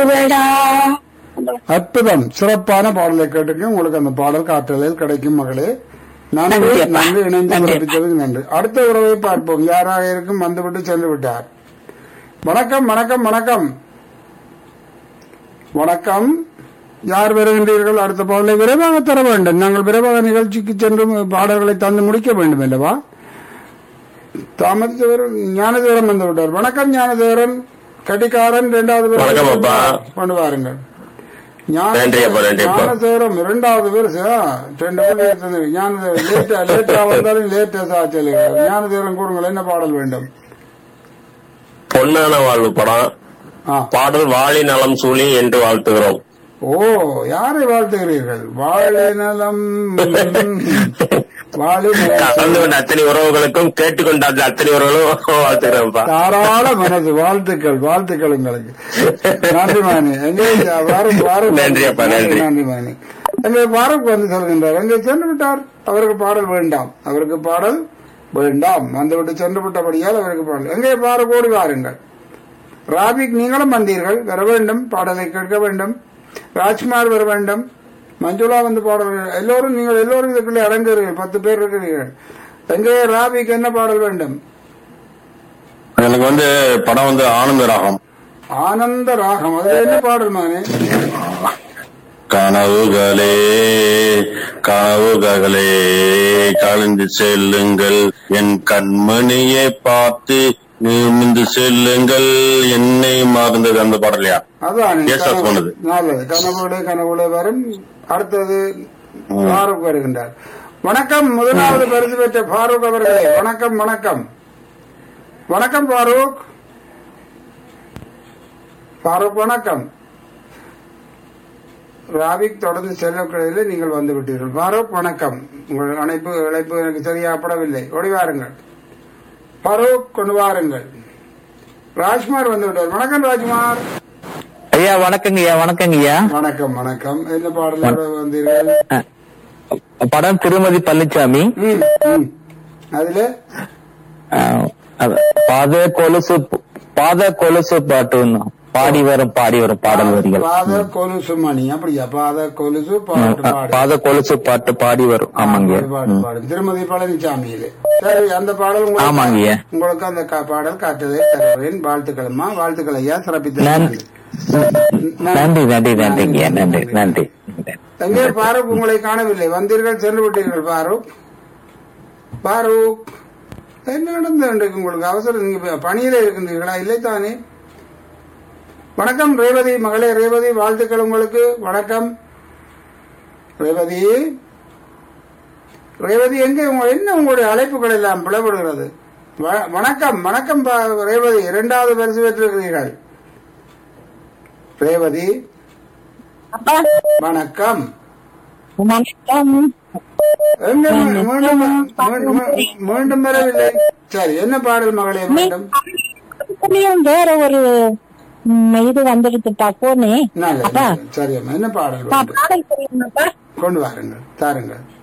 வருவடா அற்புதம் சிறப்பான பாடலை கேட்டுக்கு உங்களுக்கு அந்த பாடல் காற்றலில் கிடைக்கும் மகளே நன்றி நன்றி அப்பா. நன்றி இணைந்து நன்றி. பிறப்பித்ததுக்கு நன்றி அடுத்த உறவை பார்ப்போம் யாராக இருக்கும் வந்துவிட்டு சென்று விட்டார் வணக்கம் வணக்கம் வணக்கம் வணக்கம் யார் வருகின்றீர்கள் அடுத்த பாடலை விரைவாக தர வேண்டும் நாங்கள் விரைவாக நிகழ்ச்சிக்கு சென்று பாடல்களை தந்து முடிக்க வேண்டும் அல்லவா தாமதித்தவர் ஞானதேவரன் வந்து விட்டார் வணக்கம் ஞானதேவரன் கட்டிக்காரன் இரண்டாவது பேர் வணக்கம் அப்பா. கொண்டு வாருங்கள் நன்றி அப்பா, நன்றி அப்பா. ஞானதேவரம் இரண்டாவது பேர் சார் ரெண்டு பேர் எடுத்தது ஞானதேவன் லேட்டா லேட்டா வந்தாலும் லேட்டா சாச்சலுங்கள் ஞானதேவரம் கூறுங்கள் என்ன பாடல் வேண்டும் பொன்னான வாழ்வு படம் ஆ பாடல் வாழி நலம் சூழி என்று வாழ்த்துகிறோம் ஓ யாரை வாழ்த்துகிறீர்கள் வாழை நலம் வாழை கலந்து நலம் கொண்ட அத்தனை உறவுகளுக்கும் கேட்டுக்கொண்ட அந்த அத்தனை உறவுகளும் வாழ்த்துகிறோம்ப்பா தாராள மனது வாழ்த்துக்கள் வாழ்த்துக்கள் உங்களுக்கு நன்றி மாணி எங்கே வாரம் வாரம் நன்றி அப்பா, நன்றி. நன்றி மாணி எங்கே வாரம் வந்து சொல்கின்றார் எங்கே சென்று விட்டார் அவருக்கு பாடல் வேண்டாம் அவருக்கு பாடல் வேண்டாம் வந்துவிட்டு சென்று விட்டபடியால் அவருக்கு பாடல் எங்கே பாரு கோடி வாருங்கள் ராபிக் நீங்களும் வந்தீர்கள் வர வேண்டும் பாடலை கேட்க வேண்டும் ராஜ்குமார் வர வேண்டும் மஞ்சுளா வந்து பாடல் எல்லோரும் நீங்கள் எல்லோரும் இதுக்குள்ளே அடங்குகிறீர்கள் பத்து பேர் இருக்கிறீர்கள் எங்கே ராபிக் என்ன பாடல் வேண்டும் எனக்கு வந்து படம் வந்து ஆனந்த ராகம் ஆனந்த ராகம் அது என்ன பாடல் மானே கனவுகளே கனவுகளே கலந்து செல்லுங்கள் என் கண்மணியை பார்த்து நிமிந்து செல்லுங்கள் என்னை மறந்தது அந்த பாடலையா அதான் Yes, sir, சொன்னது. நல்லது கனவுளே கனவுளே வரும் அடுத்தது ஃபாரூக் வருகின்றார் வணக்கம் முதலாவது பரிசு பெற்ற ஃபாரூக் அவர்களே வணக்கம் வணக்கம் வணக்கம் ஃபாரூக் ஃபாரூக் வணக்கம் ராபிக் தொடர்ந்து செல்லக்கூடியதில் நீங்கள் வந்து விட்டீர்கள் ஃபாரூக் வணக்கம் உங்கள் அழைப்பு அழைப்பு எனக்கு சரியாப்படவில்லை ஓடி வாருங்கள் ஃபாரூக் கொண்டு வாருங்கள் ராஜ்குமார் வந்து விட்டார் வணக்கம் ராஜ்குமார் ஐயா வணக்கங்க ஐயா வணக்கங்க ஐயா வணக்கம் வணக்கம் என்ன பாடலோட வந்தீர்கள் அஹ், படம் திருமதி பழனிசாமி ம், ம். அதுல அஹ், அது பாத கொலுசு பாத கொலுசு பாட்டு பாடி வரும் பாடி வரும் பாடல் வரிகள் பாத கொலுசு மணி அப்படியா பாத கொலுசு பாட்டு அஹ், பாடு பாத கொலுசு பாட்டு பாடி வரும் ஆமாங்க பாடு, பாடு, பாடு. திருமதி பழனிசாமியிலே சரி அந்த பாடல் உங்களுக்கு- ஆமாங்க ஐயா. உங்களுக்கு அந்த கா- பாடல் காட்டுவதை தருவேன் வாழ்த்துக்களம்மா வாழ்த்துக்கள் ஐயா சிறப்பித்த நன்றி நன்றி நன்றி நன்றிங்க ஐயா நன்றி நன்றி எங்கே பாரூக் உங்களை காணவில்லை வந்தீர்கள் சென்று விட்டீர்கள் பாரூக் பாரூக் என்ன நடந்து இன்றைக்கு உங்களுக்கு அவசரம் நீங்க இப்ப பணியில இருக்கின்றீர்களா இல்லை தானே வணக்கம் ரேவதி மகளே ரேவதி வாழ்த்துக்கள் உங்களுக்கு வணக்கம் ரேவதி ரேவதி எங்கே உங்க என்ன உங்களுடைய அழைப்புகள் எல்லாம் பிளவுடுகிறது வ- வணக்கம் வணக்கம் பா- ரேவதி இரண்டாவது பரிசு பெற்றிருக்கிறீர்கள் ரேவதி அப்பா வணக்கம் வணக்கம் எங்க மீ- மீண்டும் மீண்டும் மீண்டும் வரவில்லை சரி என்ன பாடல் மகளே மீண்டும் இதுலயும் வேற ஒரு ம், இது வந்துடுதுப்பா போனே நல்லது, அப்பா நல்லது. சரி அம்மா என்ன பாடல் பா- வேண்டும் பாடல் தெரியுமாப்பா கொண்டு வாருங்கள் தாருங்கள்